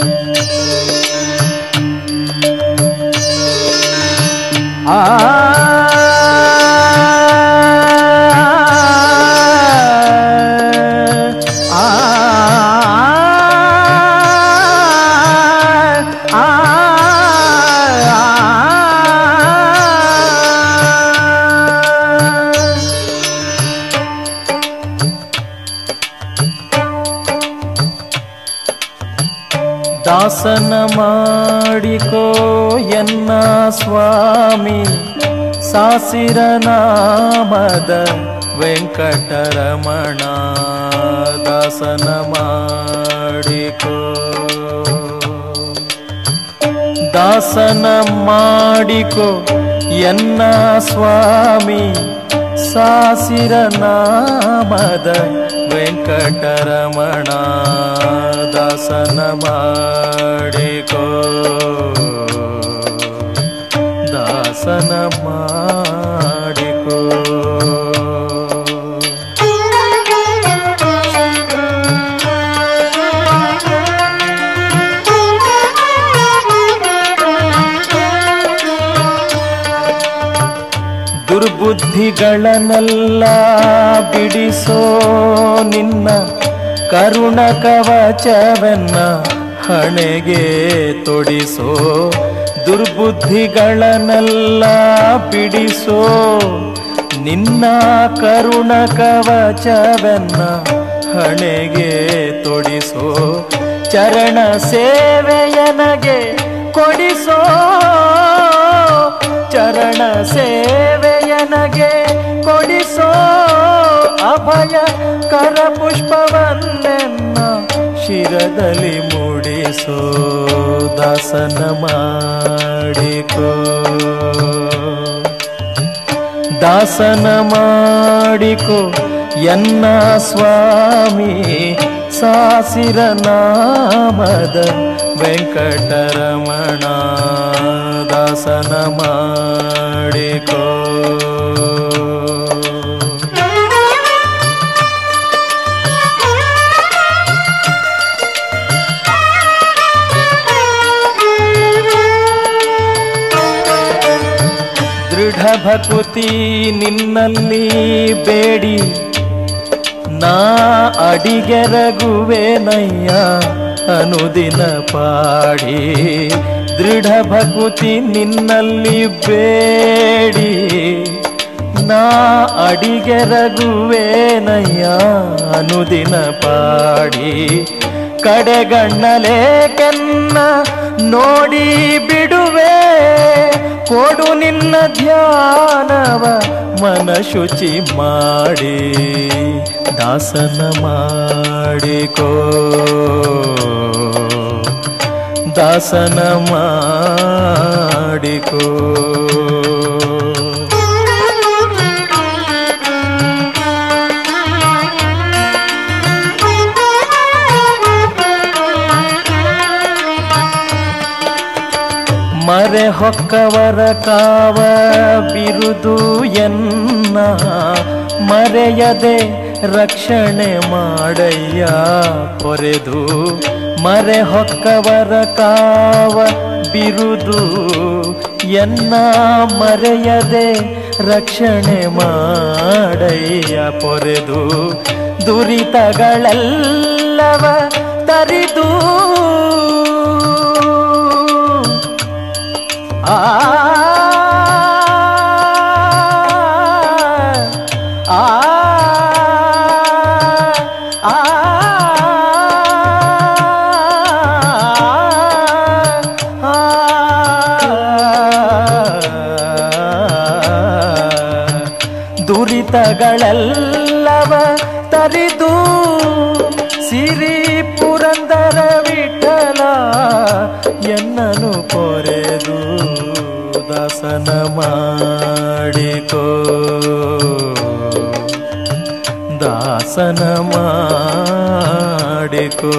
ಆ ಆ ದಾಸನ ಮಾಡಿಕೋ ಎನ್ನ ಸ್ವಾಮಿ ಸಾಸಿರ ನಾಮದ ವೆಂಕಟರಮಣ ದಾಸನ ಮಾಡಿಕೋ ದಾಸನ ಮಾಡಿಕೋ ಎನ್ನ ಸ್ವಾಮಿ ಸಾಸಿರ ನಾಮದ ವೆಂಕಟರಮಣ ದಾಸನ ಮಾಡಿಕೋ ದಾಸನ ಮಾಡಿಕೋ ದುರ್ಬುದ್ಧಿಗಳನ್ನೆಲ್ಲ ಬಿಡಿಸೋ ನಿನ್ನ ಕರುಣ ಕವಚವೆನ್ನ ಹಣೆಗೆ ತೊಡಿಸೋ ದುರ್ಬುದ್ಧಿಗಳನ್ನೆಲ್ಲ ಬಿಡಿಸೋ ನಿನ್ನ ಕರುಣ ಕವಚವೆನ್ನ ಹಣೆಗೆ ತೊಡಿಸೋ ಚರಣ ಸೇವೆಯನಗೆ ಕೊಡಿಸೋ ಚರಣ ಸೇವೆಯನಗೆ ಕೊಡಿಸೋ ಅಭಯ ಕರ ಪುಷ್ಪವನ್ನೆನ್ನ ಶಿರದಲ್ಲಿ ಮೂಡಿಸೋ ದಾಸನ ಮಾಡಿಕೋ ದಾಸನ ಮಾಡಿಕೋ ಎನ್ನ ಸ್ವಾಮಿ ಸಾಸಿರ ನಾಮದ ವೆಂಕಟರಮಣ ದಾಸನ ಮಾಡಿಕೋ ದೃಢ ಭಕುತಿ ನಿನ್ನಲ್ಲಿ ಬೇಡಿ ನಾ ಅಡಿಗೆರಗುವೆನಯ್ಯ ಅನುದಿನ ಪಾಡಿ ದೃಢ ಭಕುತಿ ನಿನ್ನಲ್ಲಿ ಬೇಡಿ ನಾ ಅಡಿಗೆರಗುವೆನಯ್ಯ ಅನುದಿನ ಪಾಡಿ ಕಡೆಗಣ್ಣಲೆ ಕೆನ್ನ ನೋಡಿ ಬಿಡುವೆ ಕೊಡು ನಿನ್ನ ಧ್ಯಾನವ ಮನ ಶುಚಿ ಮಾಡಿ ದಾಸನ ಮಾಡಿಕೋ ದಾಸನ ಮಾಡಿಕೋ ಮರೆ ಹೊಕ್ಕವರ ಕಾವ ಬಿರುದು ಎನ್ನ ಮರೆಯದೆ ರಕ್ಷಣೆ ಮಾಡಯ್ಯ ಪೊರೆದು ಮರೆ ಹೊಕ್ಕವರ ಕಾವ ಬಿರುದು ಎನ್ನ ಮರೆಯದೆ ರಕ್ಷಣೆ ಮಾಡಯ್ಯ ಪೊರೆದು ದುರಿತಗಳೆಲ್ಲವ ತರಿದು ಆ ಆ ಆ ದುರಿತಗಳೆಲ್ಲವ ತರಿದು ಸಿರಿ ಪುರಂದರ ವಿಠಲ ಎನ್ನನು ಪೊರೆದು ದಾಸನ ಮಾಡಿಕೋ ದಾಸನ ಮಾಡಿಕೋ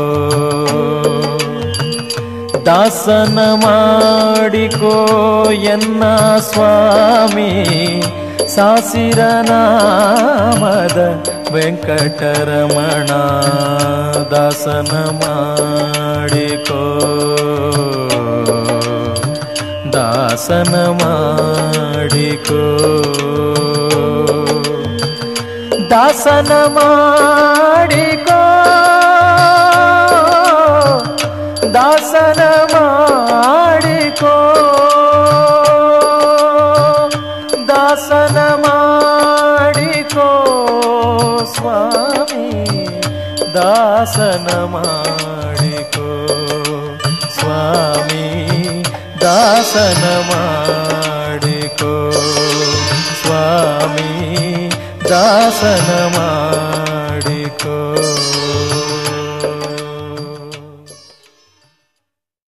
ದಾಸನ ಮಾಡಿಕೋ ಎನ್ನ ಸ್ವಾಮಿ ಸಾಸಿರ ನಾಮದ ವೆಂಕಟರಮಣ ದಾಸನ ಮಾಡಿಕೋ ದಾಸನ ಮಾಡಿಕೋ ದಾಸನ ಮಾಡಿಕೋ ದಾಸನ ಮಾಡಿಕೋ ದಾಸನ ಮಾಡಿಕೋ ಸ್ವಾಮಿ ದಾಸನ ಮಾಡಿಕೋ ಸ್ವಾಮಿ ದಾಸನ ಮಾಡಿಕೋ ಸ್ವಾಮಿ ದಾಸನ ಮಾಡಿ